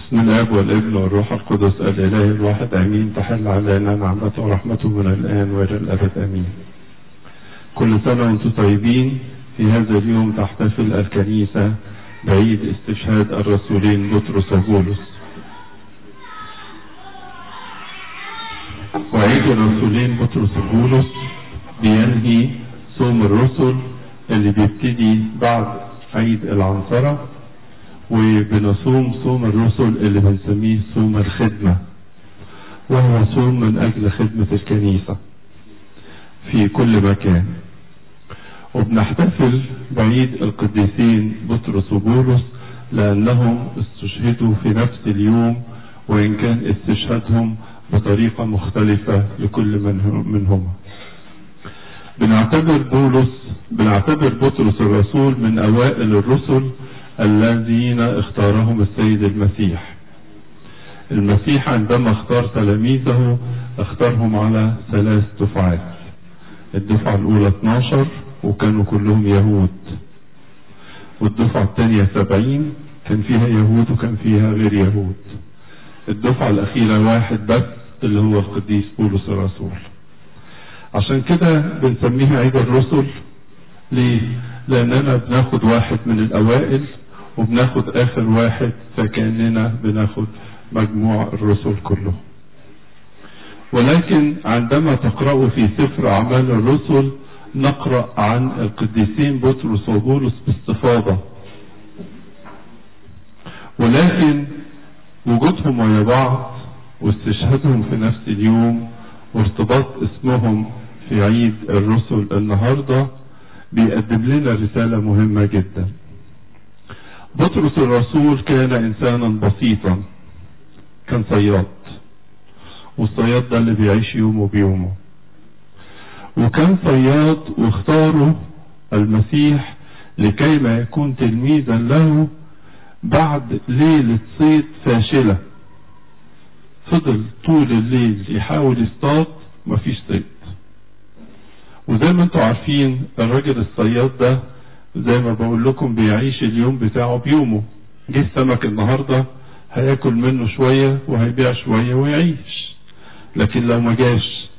بسم الاب والابن والروح القدس الاله الواحد امين تحل علينا نعمته ورحمته من الان والى الابد امين. كل سنه وانتم طيبين في هذا اليوم تحتفل الكنيسه بعيد استشهاد الرسولين بطرس وبولس. وعيد الرسولين بطرس وبولس بينهي صوم الرسل اللي بيبتدي بعد عيد العنصره وبنصوم صوم الرسل اللي بنسميه صوم الخدمة وهو صوم من أجل خدمة الكنيسة في كل مكان وبنحتفل بعيد القديسين بطرس وبولس لأنهم استشهدوا في نفس اليوم وإن كان استشهادهم بطريقة مختلفة لكل من منهما بنعتبر بولس بنعتبر بطرس الرسول من أوائل الرسل الذين اختارهم السيد المسيح المسيح عندما اختار تلاميذه اختارهم على ثلاث دفعات الدفعة الأولى 12 وكانوا كلهم يهود والدفعة الثانية 70 كان فيها يهود وكان فيها غير يهود الدفعة الأخيرة واحد بس اللي هو القديس بولس الرسول عشان كده بنسميها عيد الرسل ليه؟ لأننا بناخد واحد من الأوائل وبناخد اخر واحد فكاننا بناخد مجموع الرسل كله ولكن عندما تقرأوا في سفر اعمال الرسل نقرأ عن القديسين بطرس وبولس باستفاضة ولكن وجودهم ويا بعض واستشهادهم في نفس اليوم وارتباط اسمهم في عيد الرسل النهارده بيقدم لنا رسالة مهمة جدا بطرس الرسول كان انسانا بسيطا كان صياد والصياد ده اللي بيعيش يومه بيومه وكان صياد واختاره المسيح لكي ما يكون تلميذا له بعد ليلة صيد فاشلة فضل طول الليل يحاول يصطاد مفيش صيد وزي ما انتم عارفين الراجل الصياد ده زي ما بقول لكم بيعيش اليوم بتاعه بيومه جه السمك النهارده هياكل منه شويه وهيبيع شويه ويعيش لكن لو ما جاش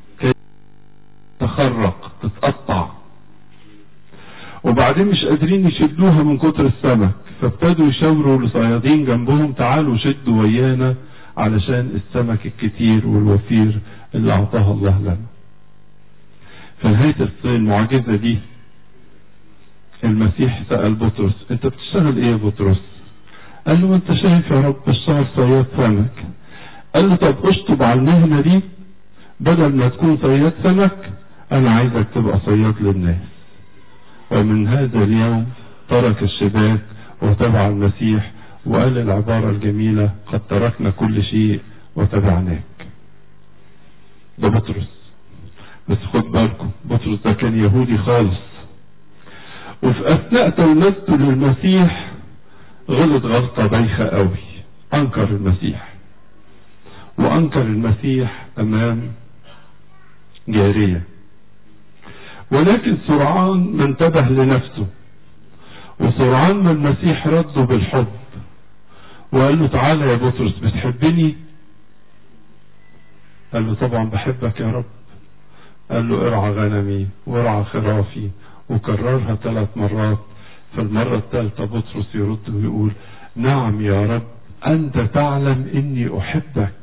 تخرق تتقطع وبعدين مش قادرين يشدوها من كتر السمك فابتدوا يشاوروا لصيادين جنبهم تعالوا شدوا ويانا علشان السمك الكتير والوفير اللي اعطاه الله لنا في نهايه المعجزه دي المسيح سأل بطرس انت بتشتغل ايه يا بطرس قال له انت شايف يا رب بشتغل صياد سمك قال له طب اشطب على المهنة دي بدل ما تكون صياد سمك انا عايزك تبقى صياد للناس ومن هذا اليوم ترك الشباك وتبع المسيح وقال العبارة الجميلة قد تركنا كل شيء وتبعناك ده بطرس بس خد بالكم بطرس ده كان يهودي خالص وفي اثناء تلمذته للمسيح غلط غلطة بايخة قوي انكر المسيح وانكر المسيح امام جارية ولكن سرعان ما انتبه لنفسه وسرعان ما المسيح رده بالحب وقال له تعالى يا بطرس بتحبني قال له طبعا بحبك يا رب قال له ارعى غنمي وارعى خرافي وكررها ثلاث مرات فالمرة الثالثة بطرس يرد ويقول نعم يا رب أنت تعلم إني أحبك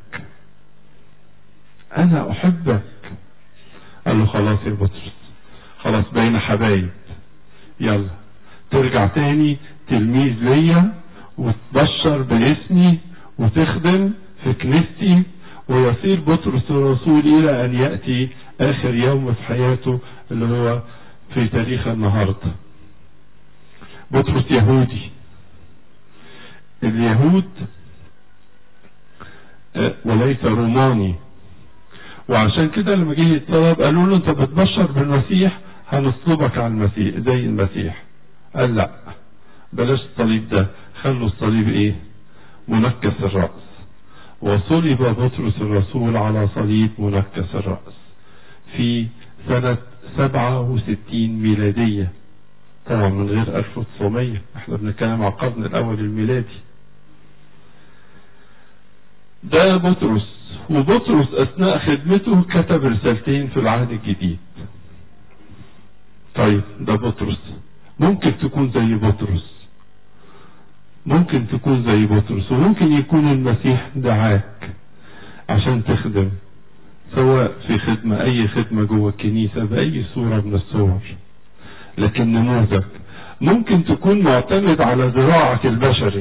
أنا أحبك قال له خلاص يا بطرس خلاص بين حبايب يلا ترجع تاني تلميذ ليا وتبشر باسمي وتخدم في كنيستي ويصير بطرس الرسول إلى أن يأتي آخر يوم في حياته اللي هو في تاريخ النهاردة بطرس يهودي اليهود وليس روماني وعشان كده لما جه الطلب قالوا له انت بتبشر بالمسيح هنصلبك على المسيح زي المسيح قال لا بلاش الصليب ده خلوا الصليب ايه منكس الرأس وصلب بطرس الرسول على صليب منكس الرأس في سنة 67 ميلادية طبعا من غير 1900 احنا بنتكلم على القرن الاول الميلادي ده بطرس وبطرس اثناء خدمته كتب رسالتين في العهد الجديد طيب ده بطرس ممكن تكون زي بطرس ممكن تكون زي بطرس وممكن يكون المسيح دعاك عشان تخدم سواء في خدمة اي خدمة جوه الكنيسة باي صورة من الصور لكن نموذج ممكن تكون معتمد على ذراعك البشري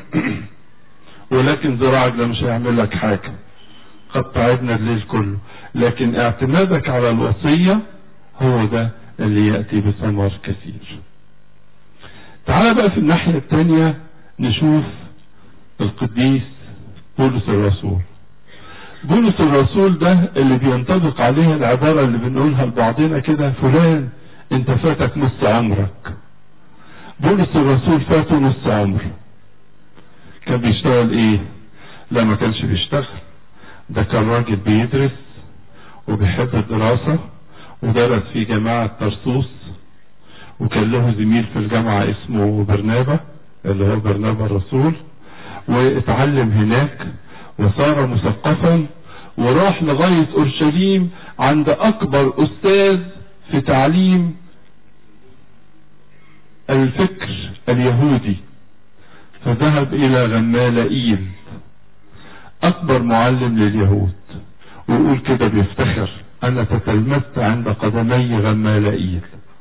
ولكن ذراعك ده مش هيعمل لك حاجة قد تعبنا الليل كله لكن اعتمادك على الوصية هو ده اللي يأتي بثمر كثير تعال بقى في الناحية التانية نشوف القديس بولس الرسول بولس الرسول ده اللي بينطبق عليه العبارة اللي بنقولها لبعضنا كده فلان انت فاتك نص عمرك بولس الرسول فاته نص عمر كان بيشتغل ايه لا ما كانش بيشتغل ده كان راجل بيدرس وبيحب الدراسة ودرس في جامعة طرسوس وكان له زميل في الجامعة اسمه برنابا اللي هو برنابا الرسول واتعلم هناك وصار مثقفا وراح لغاية اورشليم عند اكبر استاذ في تعليم الفكر اليهودي فذهب الى غمالائيل اكبر معلم لليهود ويقول كده بيفتخر انا تتلمذت عند قدمي غمالائيل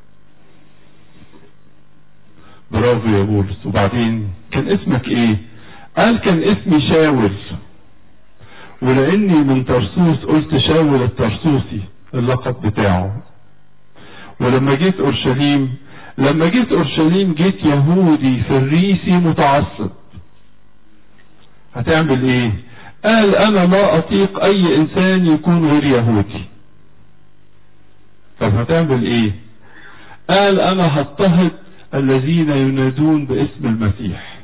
برافو يا بولس وبعدين كان اسمك ايه قال كان اسمي شاول ولاني من طرسوس قلت شاول الطرسوسي اللقب بتاعه ولما جيت اورشليم لما جيت اورشليم جيت يهودي فريسي متعصب هتعمل ايه قال انا لا اطيق اي انسان يكون غير يهودي طب هتعمل ايه قال انا هضطهد الذين ينادون باسم المسيح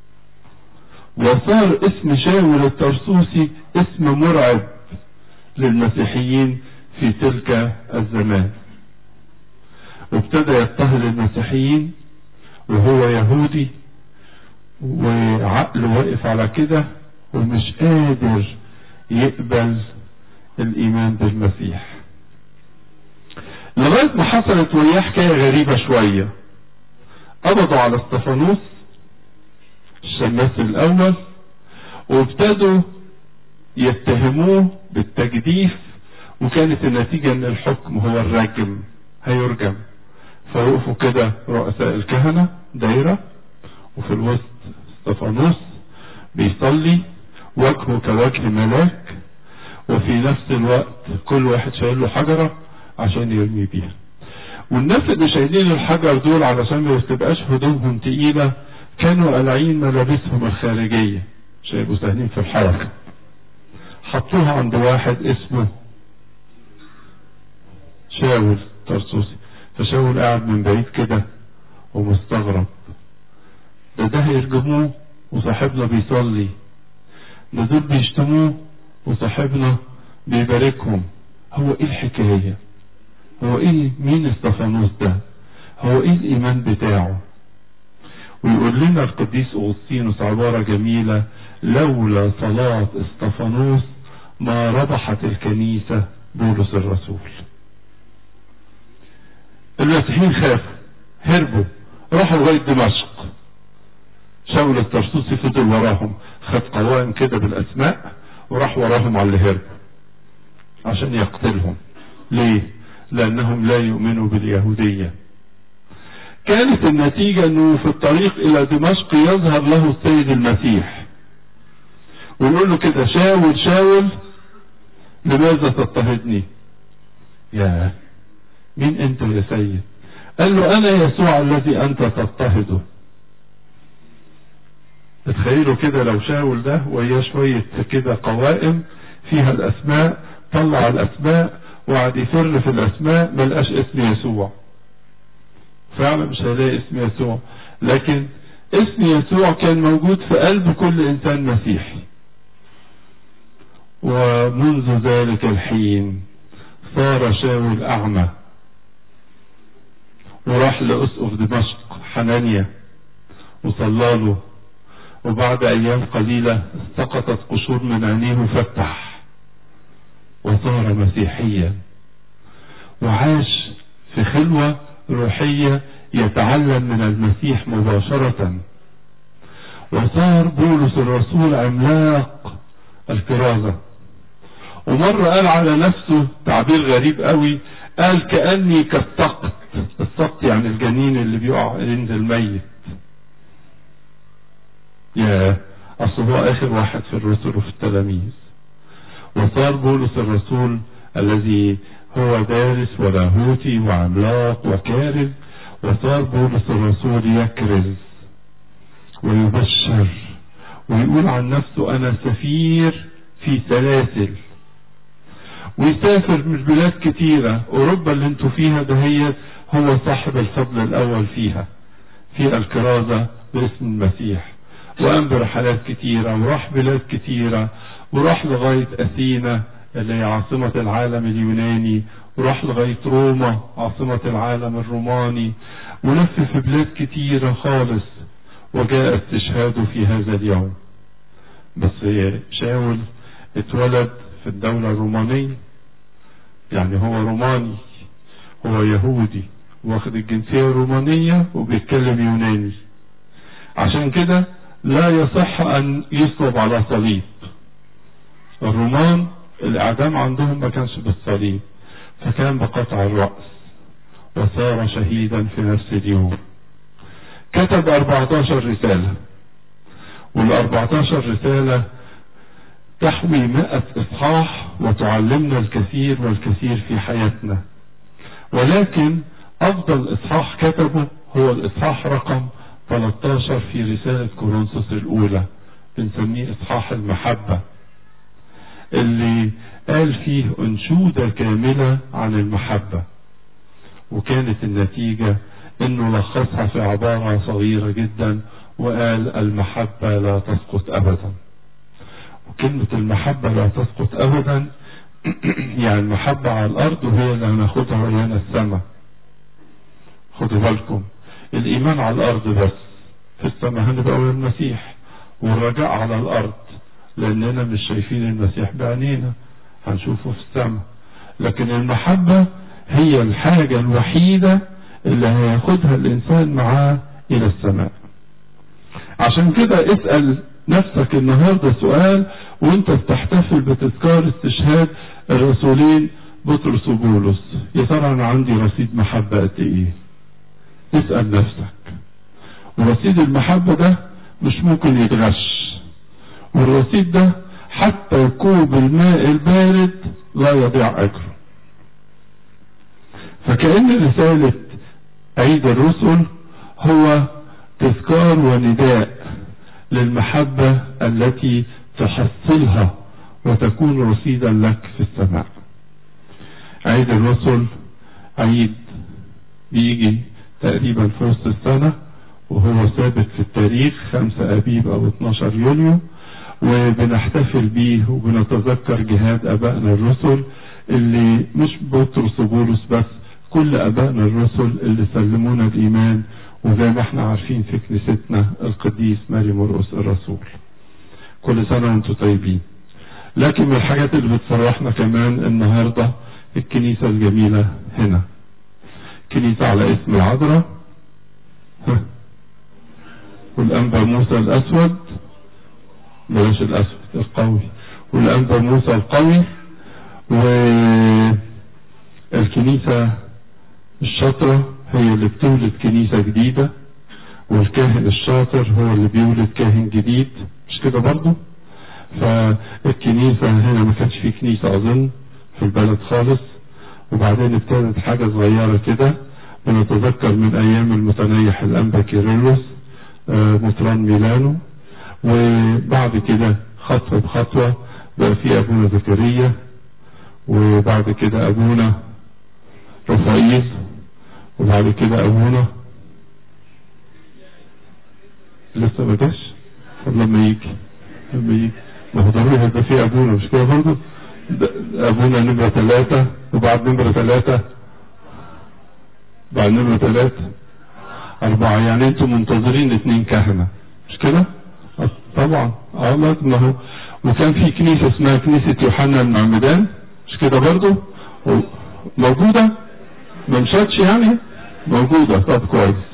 وصار اسم شاول الترسوسي اسم مرعب للمسيحيين في تلك الزمان وابتدى يضطهد المسيحيين وهو يهودي وعقله واقف على كده ومش قادر يقبل الايمان بالمسيح لغاية ما حصلت وياه حكاية غريبة شوية قبضوا على استفانوس الشماس الاول وابتدوا يتهموه بالتجديف وكانت النتيجة ان الحكم هو الرجم هيرجم فوقفوا كده رؤساء الكهنة دايرة وفي الوسط استفانوس بيصلي وجهه كوجه ملاك وفي نفس الوقت كل واحد شايل له حجرة عشان يرمي بيها والناس اللي شايلين الحجر دول علشان ما تبقاش هدومهم تقيلة كانوا قلعين ملابسهم الخارجية مش هيبقوا سهلين في الحركة حطوها عند واحد اسمه شاول طرسوسي فشاول قاعد من بعيد كده ومستغرب ده ده هيرجموه وصاحبنا بيصلي ده دول بيشتموه وصاحبنا بيباركهم هو ايه الحكاية هو ايه مين استفانوس ده هو ايه الايمان بتاعه ويقول لنا القديس اغسطينوس عبارة جميلة لولا صلاة استفانوس ما ربحت الكنيسة بولس الرسول المسيحيين خافوا هربوا راحوا لغاية دمشق شاول الترسوسي فضل وراهم خد قوائم كده بالاسماء وراح وراهم على اللي هربوا عشان يقتلهم ليه لانهم لا يؤمنوا باليهودية كانت النتيجة انه في الطريق الى دمشق يظهر له السيد المسيح ويقول له كده شاول شاول لماذا تضطهدني يا مين انت يا سيد قال له انا يسوع الذي انت تضطهده تخيلوا كده لو شاول ده وياه شوية كده قوائم فيها الاسماء طلع الاسماء وقعد يفر في الاسماء ما لقاش اسم يسوع فعلا مش هيلاقي اسم يسوع لكن اسم يسوع كان موجود في قلب كل انسان مسيحي ومنذ ذلك الحين صار شاول اعمى وراح لأسقف دمشق حنانيا وصلى له وبعد ايام قليلة سقطت قشور من عينيه وفتح وصار مسيحيا وعاش في خلوة روحية يتعلم من المسيح مباشرة وصار بولس الرسول عملاق الكرازة ومرة قال على نفسه تعبير غريب قوي قال كأني كالسقط السقط يعني الجنين اللي بيقع عند الميت يا اصل هو اخر واحد في الرسل وفي التلاميذ وصار بولس الرسول الذي هو دارس ولاهوتي وعملاق وكارز وصار بولس الرسول يكرز ويبشر ويقول عن نفسه انا سفير في سلاسل ويسافر من بلاد كتيرة اوروبا اللي انتوا فيها دهيت هو صاحب الفضل الاول فيها في الكرازة باسم المسيح وقام برحلات كتيرة وراح بلاد كتيرة وراح لغاية اثينا اللي هي عاصمة العالم اليوناني وراح لغاية روما عاصمة العالم الروماني ولف في بلاد كتيرة خالص وجاء استشهاده في هذا اليوم بس شاول اتولد في الدولة الرومانية يعني هو روماني هو يهودي واخد الجنسية الرومانية وبيتكلم يوناني عشان كده لا يصح ان يصلب على صليب الرومان الاعدام عندهم ما كانش بالصليب فكان بقطع الرأس وصار شهيدا في نفس اليوم كتب 14 رسالة وال 14 رسالة تحوي 100 اصحاح وتعلمنا الكثير والكثير في حياتنا ولكن افضل اصحاح كتبه هو الاصحاح رقم 13 في رسالة كورنثوس الاولى بنسميه اصحاح المحبة اللي قال فيه انشودة كاملة عن المحبة وكانت النتيجة انه لخصها في عبارة صغيرة جدا وقال المحبة لا تسقط ابدا وكلمة المحبة لا تسقط ابدا يعني المحبة على الارض وهي اللي هناخدها ويانا السماء خدوا بالكم الايمان على الارض بس في السماء هنبقى ويا المسيح والرجاء على الارض لاننا مش شايفين المسيح بعينينا هنشوفه في السماء لكن المحبة هي الحاجة الوحيدة اللي هياخدها الانسان معاه الى السماء عشان كده اسأل نفسك النهاردة سؤال وانت بتحتفل بتذكار استشهاد الرسولين بطرس وبولس يا ترى انا عندي رصيد محبة قد ايه اسأل نفسك ورصيد المحبة ده مش ممكن يتغش والرصيد ده حتى كوب الماء البارد لا يضيع اجره فكأن رسالة عيد الرسل هو تذكار ونداء للمحبة التي تحصلها وتكون رصيدا لك في السماء عيد الرسل عيد بيجي تقريبا في وسط السنة وهو ثابت في التاريخ 5 أبيب أو 12 يوليو وبنحتفل بيه وبنتذكر جهاد أبائنا الرسل اللي مش بطرس وبولس بس كل أبائنا الرسل اللي سلمونا الإيمان وزي ما احنا عارفين في كنيستنا القديس ماري مرقس الرسول كل سنة وانتم طيبين لكن من الحاجات اللي بتفرحنا كمان النهاردة الكنيسة الجميلة هنا كنيسة على اسم العذراء والأنبا موسى الأسود بلاش الأسود القوي والأنبا موسى القوي والكنيسة الشاطرة هي اللي بتولد كنيسة جديدة والكاهن الشاطر هو اللي بيولد كاهن جديد مش كده برضه فالكنيسة هنا ما كانش في كنيسة أظن في البلد خالص وبعدين ابتدت حاجة صغيرة كده بنتذكر من أيام المتنيح الأنبا كيرلس مطران ميلانو وبعد كده خطوة بخطوة بقى في أبونا زكريا وبعد كده أبونا رفايل وبعد كده أبونا لسه ما جاش طب لما يجي لما يجي ما هو ضروري هيبقى في أبونا مش كده برضه أبونا نمرة ثلاثة وبعد نمرة ثلاثة بعد نمرة ثلاثة أربعة يعني أنتم منتظرين اثنين كهنة مش كده؟ طبعا اه ما هو وكان في كنيسة اسمها كنيسة يوحنا المعمدان مش كده برضو موجودة ما مشاتش يعني موجودة طب كويس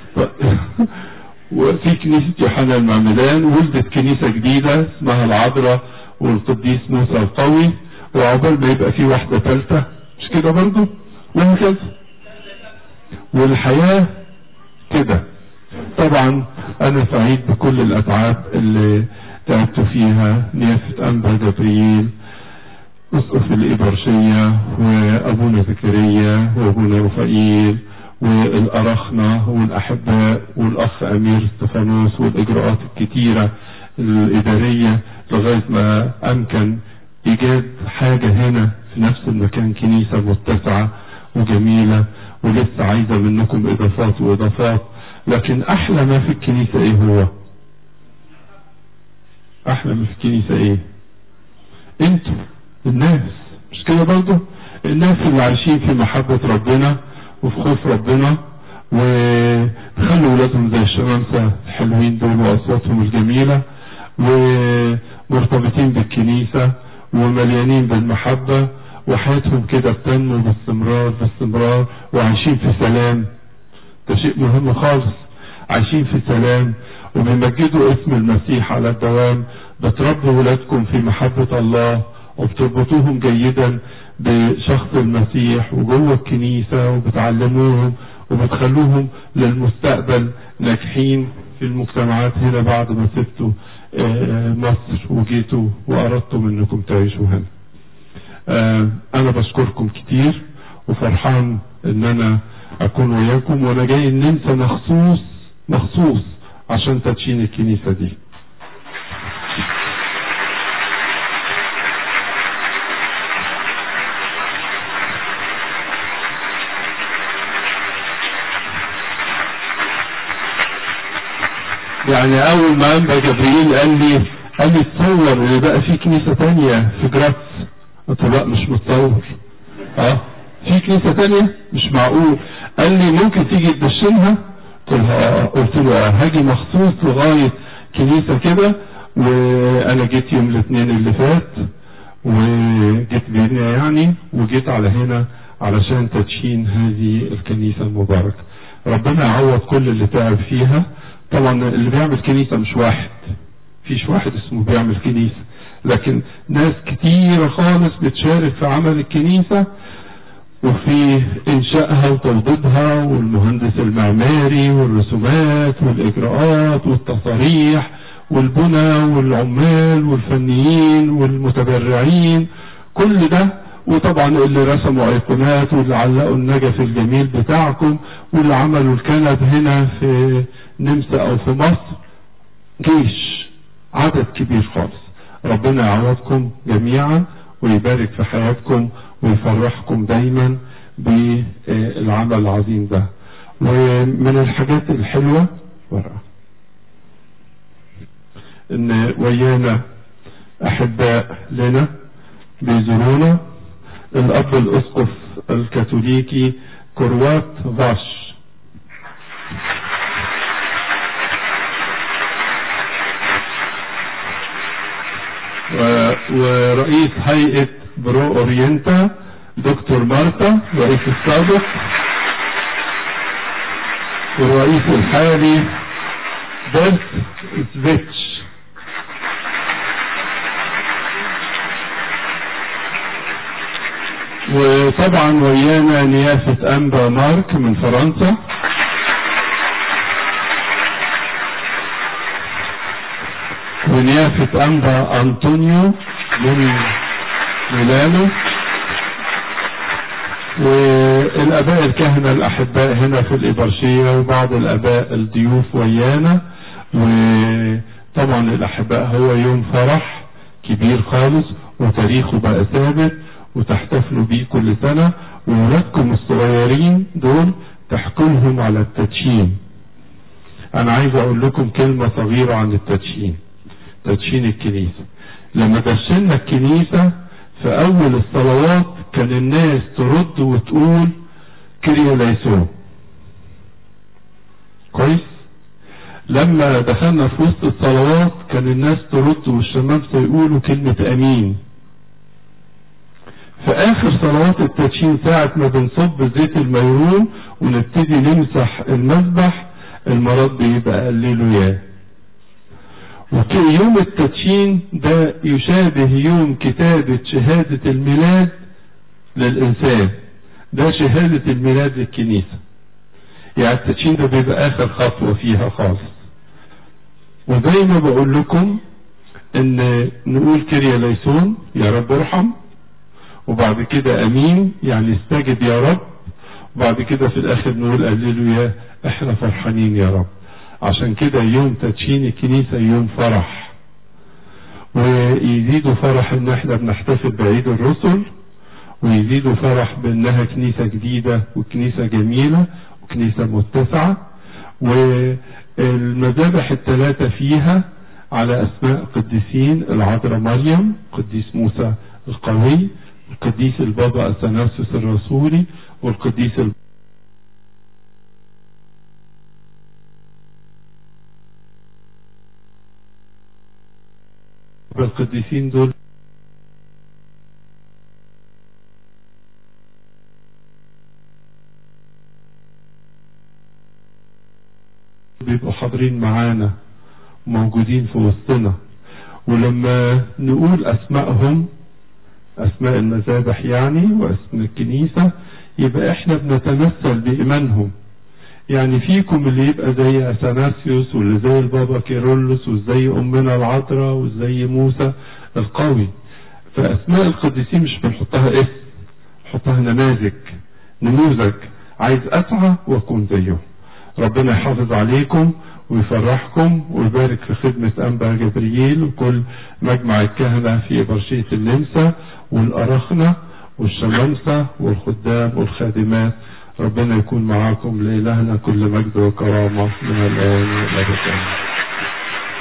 وفي كنيسة يوحنا المعمدان ولدت كنيسة جديدة اسمها العذراء والقديس موسى القوي وعقبال ما يبقى في واحدة ثالثة مش كده برضو وهكذا والحياة كده طبعا انا سعيد بكل الاتعاب اللي تعبت فيها نيافة انبا جبريل اسقف الابرشية وابونا زكريا وابونا رفائيل والأرخنة والأحباء والأخ أمير استفانوس والإجراءات الكتيرة الإدارية لغاية ما أمكن إيجاد حاجة هنا في نفس المكان كنيسة متسعة وجميلة ولسه عايزة منكم إضافات وإضافات لكن أحلى ما في الكنيسة إيه هو؟ أحلى ما في الكنيسة إيه؟ أنتوا الناس مش كده برضه؟ الناس اللي عايشين في محبة ربنا وفي خوف ربنا وخلوا ولادهم زي الشمامسة الحلوين دول وأصواتهم الجميلة ومرتبطين بالكنيسة ومليانين بالمحبة وحياتهم كده بتنمو باستمرار باستمرار وعايشين في سلام ده شيء مهم خالص عايشين في سلام وبيمجدوا اسم المسيح على الدوام بتربوا ولادكم في محبة الله وبتربطوهم جيدا بشخص المسيح وجوه الكنيسة وبتعلموهم وبتخلوهم للمستقبل ناجحين في المجتمعات هنا بعد ما سبتوا مصر وجيتوا وأردتم انكم تعيشوا هنا انا بشكركم كتير وفرحان ان انا اكون وياكم وانا جاي ننسى مخصوص مخصوص عشان تدشين الكنيسة دي يعني اول ما انبا جبريل قال لي قال لي تصور ان بقى في كنيسة تانية في جراتس قلت له لا مش متصور اه في كنيسة تانية مش معقول قال لي ممكن تيجي تدشنها قلت له اه قلت له هاجي مخصوص لغاية كنيسة كده وانا جيت يوم الاثنين اللي فات وجيت بينا يعني وجيت على هنا علشان تدشين هذه الكنيسة المباركة ربنا يعوض كل اللي تعب فيها طبعا اللي بيعمل كنيسة مش واحد فيش واحد اسمه بيعمل كنيسة لكن ناس كتيرة خالص بتشارك في عمل الكنيسة وفي انشائها وتوضيبها والمهندس المعماري والرسومات والاجراءات والتصاريح والبنى والعمال والفنيين والمتبرعين كل ده وطبعا اللي رسموا ايقونات واللي علقوا النجف الجميل بتاعكم واللي عملوا الكنب هنا في نمسا او في مصر جيش عدد كبير خالص ربنا يعوضكم جميعا ويبارك في حياتكم ويفرحكم دايما بالعمل العظيم ده ومن الحاجات الحلوة ورقة ان ويانا احباء لنا بيزورونا الاب الاسقف الكاثوليكي كروات فاش ورئيس هيئة برو اورينتا دكتور مارتا رئيس السابق والرئيس الحالي بيرت سفيتش وطبعا ويانا نيافة أنبا مارك من فرنسا ونيافة أنبا أنطونيو من ميلانو والآباء الكهنة الأحباء هنا في الإبرشية وبعض الآباء الضيوف ويانا وطبعا الأحباء هو يوم فرح كبير خالص وتاريخه بقى ثابت وتحتفلوا بيه كل سنة وولادكم الصغيرين دول تحكوا لهم على التدشين أنا عايز أقول لكم كلمة صغيرة عن التدشين تدشين الكنيسة لما دشنا الكنيسة في أول الصلوات كان الناس ترد وتقول كريا ليسون كويس لما دخلنا في وسط الصلوات كان الناس ترد والشمامسة يقولوا كلمة امين في اخر صلوات التدشين ساعة ما بنصب زيت الميرون ونبتدي نمسح المذبح المرض بيبقى قليله ياه ويوم التدشين ده يشابه يوم كتابة شهادة الميلاد للإنسان ده شهادة الميلاد للكنيسة يعني التدشين ده بيبقى آخر خطوة فيها خالص وزي ما بقول لكم ان نقول كريا ليسون يا رب ارحم وبعد كده امين يعني استجب يا رب وبعد كده في الاخر نقول قللوا احنا فرحانين يا رب عشان كده يوم تدشين الكنيسة يوم فرح ويزيدوا فرح ان احنا بنحتفل بعيد الرسل ويزيدوا فرح بانها كنيسة جديدة وكنيسة جميلة وكنيسة متسعة والمذابح الثلاثة فيها على اسماء قديسين العذراء مريم قديس موسى القوي القديس البابا اثناسيوس الرسولي والقديس القديسين دول بيبقوا حاضرين معانا موجودين في وسطنا ولما نقول اسمائهم اسماء المذابح يعني واسم الكنيسة يبقى احنا بنتمثل بايمانهم يعني فيكم اللي يبقى زي اثناسيوس واللي زي البابا كيرلس وزي امنا العذراء وزي موسى القوي فاسماء القديسين مش بنحطها اسم نحطها نماذج نموذج عايز اسعى واكون زيهم ربنا يحافظ عليكم ويفرحكم ويبارك في خدمة أنبا جبريل وكل مجمع الكهنة في برشية النمسا والأرخنة والشمامسة والخدام والخادمات ربنا يكون معاكم لإلهنا كل مجد وكرامة من الآن والأبد